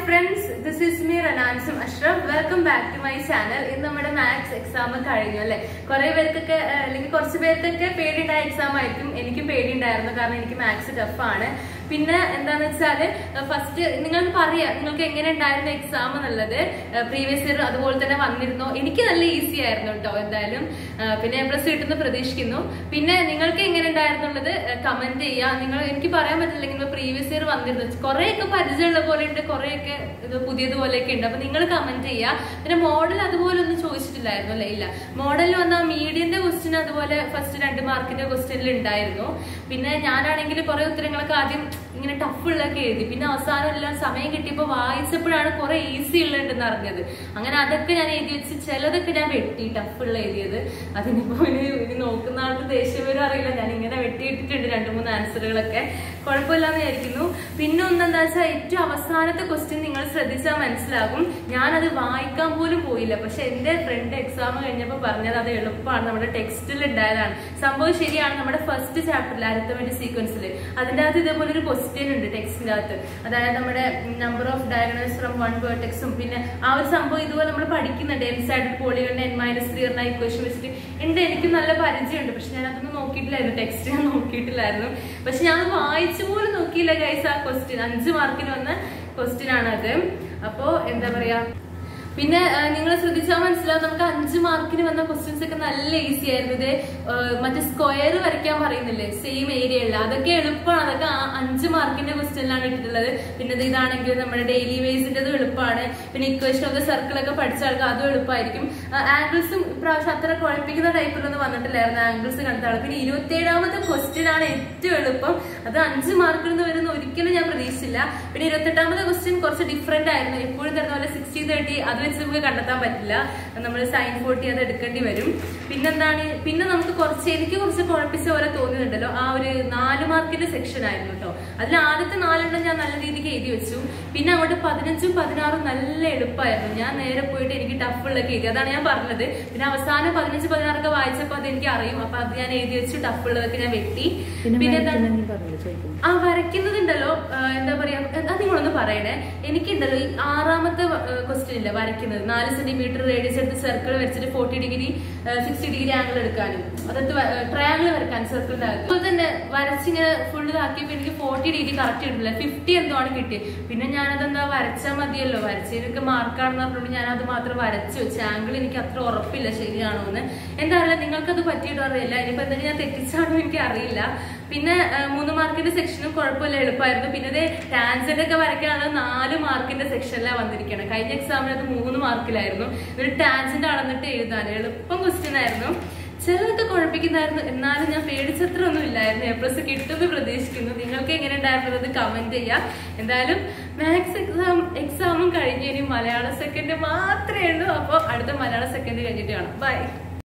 friends this is me റനാൻസും Ashraf welcome back to my channel ഇന്ന് നമ്മുടെ മാത്സ് എക്സാം കഴിഞ്ഞു അല്ലെ കുറെ പേർക്കൊക്കെ ഏഹ്, അല്ലെങ്കിൽ കുറച്ച് പേർക്കൊക്കെ പേടിയുണ്ടായ എക്സാം ആയിരിക്കും എനിക്കും പേടിയുണ്ടായിരുന്നു കാരണം എനിക്ക് മാത്സ് ടഫാണ് പിന്നെ എന്താന്ന് വെച്ചാല് ഫസ്റ്റ് നിങ്ങൾക്ക് പറയാം നിങ്ങൾക്ക് എങ്ങനെ ഉണ്ടായിരുന്നു എക്സാം എന്നുള്ളത് പ്രീവിയസ് ഇയർ അതുപോലെ തന്നെ വന്നിരുന്നോ എനിക്ക് നല്ല ഈസി ആയിരുന്നു കേട്ടോ എന്തായാലും ഏഹ്, പിന്നെ എ പ്ലസ് കിട്ടുന്ന പ്രതീക്ഷിക്കുന്നു പിന്നെ നിങ്ങൾക്ക് എങ്ങനെ ഉണ്ടായിരുന്നുള്ളത് കമന്റ് ചെയ്യുക നിങ്ങൾ എനിക്ക് പറയാൻ പറ്റില്ല നിങ്ങൾ പ്രീവിയസ് ഇയർ വന്നിരുന്നു കുറെയൊക്കെ പരിചയമുള്ള പോലെ ഉണ്ട് കുറെയൊക്കെ ഇത് പുതിയതുപോലെയൊക്കെ ഉണ്ട് അപ്പൊ നിങ്ങൾ കമന്റ് ചെയ്യുക പിന്നെ മോഡൽ അതുപോലെ ഒന്നും ചോദിച്ചിട്ടില്ലായിരുന്നു അല്ലേ ഇല്ല മോഡലിൽ വന്ന മീഡിയന്റെ ക്വസ്റ്റ്യൻ അതുപോലെ ഫസ്റ്റ് രണ്ട് മാർക്കിന്റെ ക്വസ്റ്റ്യനിൽ ഉണ്ടായിരുന്നു പിന്നെ ഞാനാണെങ്കിൽ കുറെ ഉത്തരങ്ങളൊക്കെ ആദ്യം ഇങ്ങനെ ടഫ് ഉള്ളതൊക്കെ എഴുതി പിന്നെ അവസാനം എല്ലാം സമയം കിട്ടിയപ്പോൾ വായിച്ചപ്പോഴാണ് കുറെ ഈസി ഉള്ളതെന്ന് അറിഞ്ഞത് അങ്ങനെ അതൊക്കെ ഞാൻ എഴുതി വെച്ച് ചിലതൊക്കെ ഞാൻ വെട്ടി ടഫ് ഉള്ള എഴുതിയത് അതിനിപ്പോ ഇനി ഇനി നോക്കുന്ന ആൾക്ക് ദേഷ്യം വരും അറിയില്ല ഞാൻ ഇങ്ങനെ വെട്ടിയിട്ടിട്ടുണ്ട് രണ്ട് മൂന്ന് ആൻസറുകളൊക്കെ കുഴപ്പമില്ലാന്ന് വിചാരിക്കുന്നു പിന്നെ ഒന്നെന്താ വെച്ചാൽ ഏറ്റവും അവസാനത്തെ ക്വസ്റ്റ്യൻ നിങ്ങൾ ശ്രദ്ധിച്ചാൽ മനസ്സിലാകും ഞാനത് വായിക്കാൻ പോലും പോയില്ല പക്ഷെ എന്റെ ഫ്രണ്ട് എക്സാം കഴിഞ്ഞപ്പോൾ പറഞ്ഞത് അത് എളുപ്പമാണ് നമ്മുടെ ടെക്സ്റ്റിൽ ഉണ്ടായതാണ് സംഭവം ശരിയാണ് നമ്മുടെ ഫസ്റ്റ് ചാപ്റ്ററിൽ അരിത്തമെന്റ് സീക്വൻസിൽ അതിന്റെ അകത്ത് ഇതേപോലെ ഒരു ക്വസ്റ്റ്യൻ ഉണ്ട് ടെക്സ്റ്റിന്റെ അകത്ത് അതായത് നമ്മുടെ number of diagonals from one വേർട്ടെക്സും പിന്നെ ആ ഒരു സംഭവം ഇതുപോലെ നമ്മൾ പഠിക്കുന്നുണ്ട് എൻ സൈഡ് പോളികളുടെ എൻ മൈനസ് ത്രീ എന്ന ഇക്വേഷൻ വെച്ചിട്ട് ഉണ്ട് എനിക്ക് നല്ല പരിചയമുണ്ട് പക്ഷെ ഞാൻ അതൊന്നും നോക്കിയിട്ടില്ലായിരുന്നു ടെക്സ്റ്റ് ഞാൻ നോക്കിയിട്ടില്ലായിരുന്നു പക്ഷെ ഞാൻ അത് വായിച്ചു പോലും നോക്കിയില്ല ഗൈസ് ആ ക്വസ്റ്റ്യൻ അഞ്ച് മാർക്കിന് വന്ന ക്വസ്റ്റ്യൻ ആണ് അത് അപ്പോ എന്താ പറയാ പിന്നെ നിങ്ങൾ ശ്രദ്ധിച്ചാൽ മനസ്സിലാവും നമുക്ക് അഞ്ച് മാർക്കിന് വന്ന ക്വസ്റ്റ്യൻസ് ഒക്കെ നല്ല ഈസി ആയിരുന്നു ഇത് ആ, മറ്റേ സ്ക്വയർ വരയ്ക്കാൻ പറയുന്നില്ലേ സെയിം ഏരിയയുള്ള അതൊക്കെ എളുപ്പമാണ് അതൊക്കെ ആ അഞ്ച് മാർക്കിന്റെ ക്വസ്റ്റ്യനിലാണ് ഇട്ടിട്ടുള്ളത് പിന്നെ ഇത് ഇതാണെങ്കിൽ നമ്മുടെ ഡെയിലി വേസിൻ്റെത് എളുപ്പമാണ് പിന്നെ ഇക്വേഷൻ ഓഫ് ദ സർക്കിൾ ഒക്കെ പഠിച്ച ആൾക്ക് അതും എളുപ്പമായിരിക്കും ആംഗിൾസും ഇപ്രാവശ്യം അത്ര കുഴപ്പിക്കുന്ന ടൈപ്പിലൊന്നും വന്നിട്ടില്ലായിരുന്നു ആംഗിൾസ് കണ്ട ആൾ പിന്നെ ഇരുപത്തേഴാമത്തെ ക്വസ്റ്റ്യൻ ആണ് ഏറ്റവും എളുപ്പം അത് അഞ്ച് മാർക്കിൽ നിന്ന് വരുന്ന ഒരിക്കലും ഞാൻ പ്രതീക്ഷിച്ചില്ല പിന്നെ ഇരുപത്തെട്ടാമത്തെ ക്വസ്റ്റ്യൻ കുറച്ച് ഡിഫറെന്റ് ആയിരുന്നു എപ്പോഴും തരുന്ന പോലെ സിക്സ്റ്റി തേർട്ടി അത് വെച്ച് നമുക്ക് കണ്ടെത്താൻ പറ്റില്ല നമ്മൾ സൈൻ ഫോർട്ടി അത് എടുക്കേണ്ടി വരും പിന്നെന്താണ് പിന്നെ നമുക്ക് കുറച്ച് എനിക്ക് കുറച്ച് കുഴപ്പിച്ച പോലെ തോന്നുന്നുണ്ടല്ലോ ആ ഒരു നാല് മാർക്കിന്റെ സെക്ഷൻ ആയിരുന്നു കേട്ടോ അതിൽ ആദ്യത്തെ നാലെണ്ണം ഞാൻ നല്ല രീതിക്ക് എഴുതി വെച്ചു പിന്നെ അങ്ങോട്ട് പതിനഞ്ചും പതിനാറും നല്ല എളുപ്പമായിരുന്നു ഞാൻ നേരെ പോയിട്ട് എനിക്ക് ടഫ് ഉള്ളൊക്കെ എഴുതി അതാണ് ഞാൻ പറഞ്ഞത് പിന്നെ അവസാനം പതിനഞ്ച് പതിനാറൊക്കെ വായിച്ചപ്പോൾ അത് എനിക്ക് അറിയും അപ്പൊ അത് ഞാൻ എഴുതി വെച്ചു ടഫ് ഉള്ളതൊക്കെ ഞാൻ വെട്ടി പിന്നെ എന്താണ് ആ വരയ്ക്കുന്നതുണ്ടല്ലോ ആ, എന്താ പറയാ അത് നിങ്ങളൊന്ന് പറയണേ എനിക്കുണ്ടല്ലോ ഈ ആറാമത്തെ ക്വസ്റ്റ്യൻ ഇല്ല വരയ്ക്കുന്നത് നാല് സെന്റിമീറ്റർ റേഡിയസ് എടുത്ത് സർക്കിൾ വരച്ചിട്ട് forty degree sixty degree angle എടുക്കാനും അതൊക്കെ ട്രയാംഗിൾ വരക്കാൻ സർക്കിളിന്റെ അകത്ത് അതുപോലെ തന്നെ വരച്ചിങ്ങനെ ഫുൾ ഇതാക്കിയപ്പോ എനിക്ക് ഫോർട്ടി ഡിഗ്രി കറക്റ്റ് കിട്ടില്ല ഫിഫ്റ്റി എന്തോ ആണ് കിട്ടിയത് പിന്നെ ഞാനതെന്താ വരച്ചാൽ മതിയല്ലോ വരച്ചതിനൊക്കെ മാർക്കാണെന്ന് പറഞ്ഞുകൊണ്ട് ഞാൻ അത് മാത്രം വരച്ചു വെച്ചു ആംഗിൾ എനിക്ക് അത്ര ഉറപ്പില്ല ശരിയാണോ എന്ന് എന്താ പറയുക നിങ്ങൾക്കത് പറ്റിയിട്ട് അറിയില്ല ഇനിയിപ്പോ എന്തെങ്കിലും ഞാൻ തെറ്റിച്ചാണോ എനിക്ക് അറിയില്ല പിന്നെ ആ, മൂന്ന് മാർക്കിന്റെ സെക്ഷനും കുഴപ്പമില്ല എളുപ്പമായിരുന്നു പിന്നെ ഇത് ടാൻസെന്റ് ഒക്കെ വരയ്ക്കാനുള്ള നാല് മാർക്കിന്റെ സെക്ഷനിലാണ് വന്നിരിക്കണം കഴിഞ്ഞ എക്സാമിന് അത് മൂന്ന് മാർക്കിലായിരുന്നു ഒരു ടാൻസെന്റ് അളന്നിട്ട് എഴുതാൻ എളുപ്പം ക്വസ്റ്റ്യൻ ആയിരുന്നു ചിലതൊക്കെ കുഴപ്പിക്കുന്നായിരുന്നു എന്നാലും ഞാൻ പേടിച്ചത്ര ഒന്നും ഇല്ലായിരുന്നു എ പ്ലസ് കിട്ടുമെന്ന് പ്രതീക്ഷിക്കുന്നു നിങ്ങൾക്ക് എങ്ങനെ ഉണ്ടായിരുന്നത് കമന്റ് ചെയ്യാം എന്തായാലും മാത്സ് എക്സാം എക്സാമും കഴിഞ്ഞ് ഇനി മലയാള സെക്കൻഡ് മാത്രമേ ഉള്ളൂ അപ്പോൾ അടുത്ത മലയാള സെക്കൻഡ് കഴിഞ്ഞിട്ട് കാണാം ബൈ